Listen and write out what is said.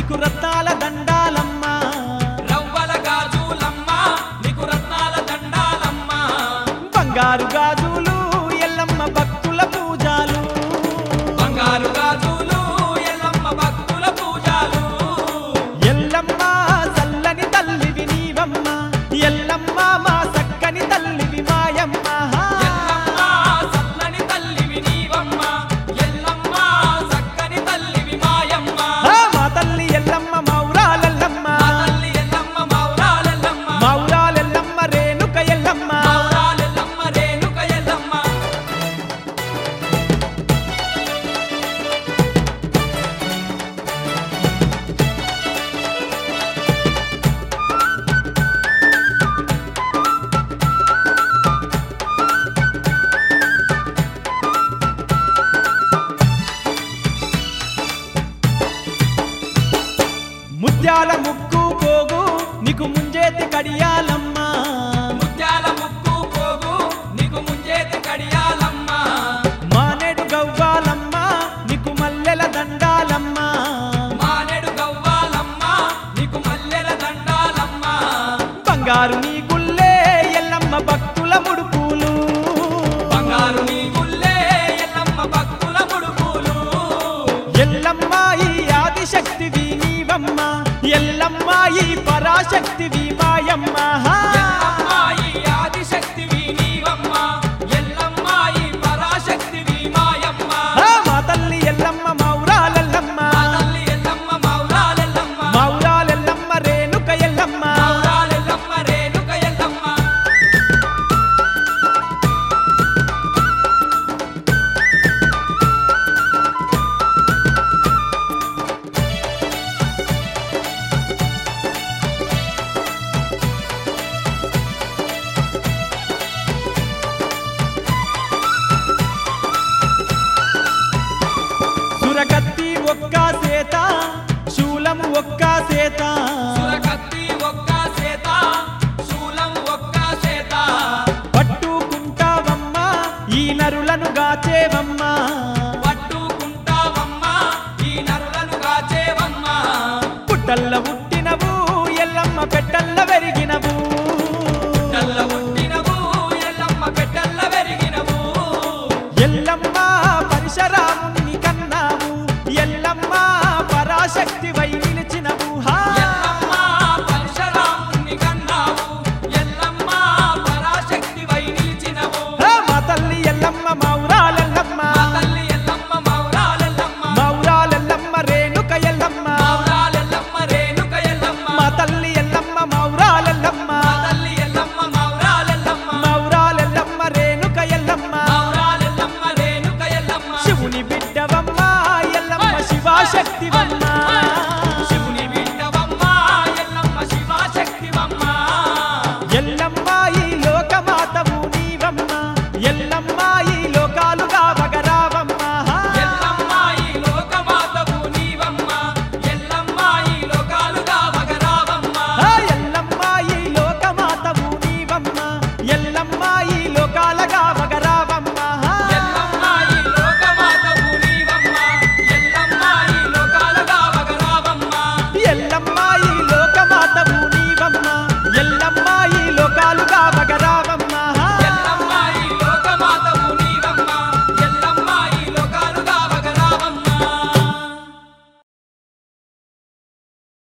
నీకు రత్నాల దండాలమ్మ రవ్వల గాజులమ్మ నీకు రత్నాల దండాలమ్మ బంగారు గాజులు ఎల్లమ్మ భక్తుల పూజాలు బంగారు గాజులు ఎల్లమ్మ భక్తుల పూజలు ఎల్లమ్మ చల్లని తల్లివి నీవమ్మ ఎల్లమ్మ మా సక్కని తల్లివి మాయమ్మ ఎల్లమ్మ సల్లని తల్లివి నీవమ్మ ఎల్లమ్మ చక్కని తల్లివి మాయమ్మ ఆ, మా తల్లి ఎల్లమ్మ మౌరాలెల్లమ్మ మా తల్లి ఎల్లమ్మ మౌరాలెల్లమ్మ మౌరాలెల్లమ్మ రేణుక ఎల్లమ్మ మౌరాలెల్లమ్మ రేణుక ఎల్లమ్మ ముత్యాల ముక్కు పోగు నీకు ముంజేతి కడియాలమ్మ ముత్యాల ముక్కు పోగు నీకు ముంజేతి కడియాలమ్మ మానేడు గవ్వాలమ్మ నీకు మల్లెల దండాలమ్మ మానెడు గవ్వాలమ్మ నీకు మల్లెల దండాలమ్మ బంగారు నీ గుల్లే ఎల్లమ్మ భక్తుల ముడుపులు బంగారు నీ గుల్లే ఎల్లమ్మ భక్తుల ముడుపులు ఎల్లమ్మ ఈ ఆదిశక్తివి నీవమ్మ ఎల్లమ్మ ఈ పరాశక్తివి మాయమ్మ హా!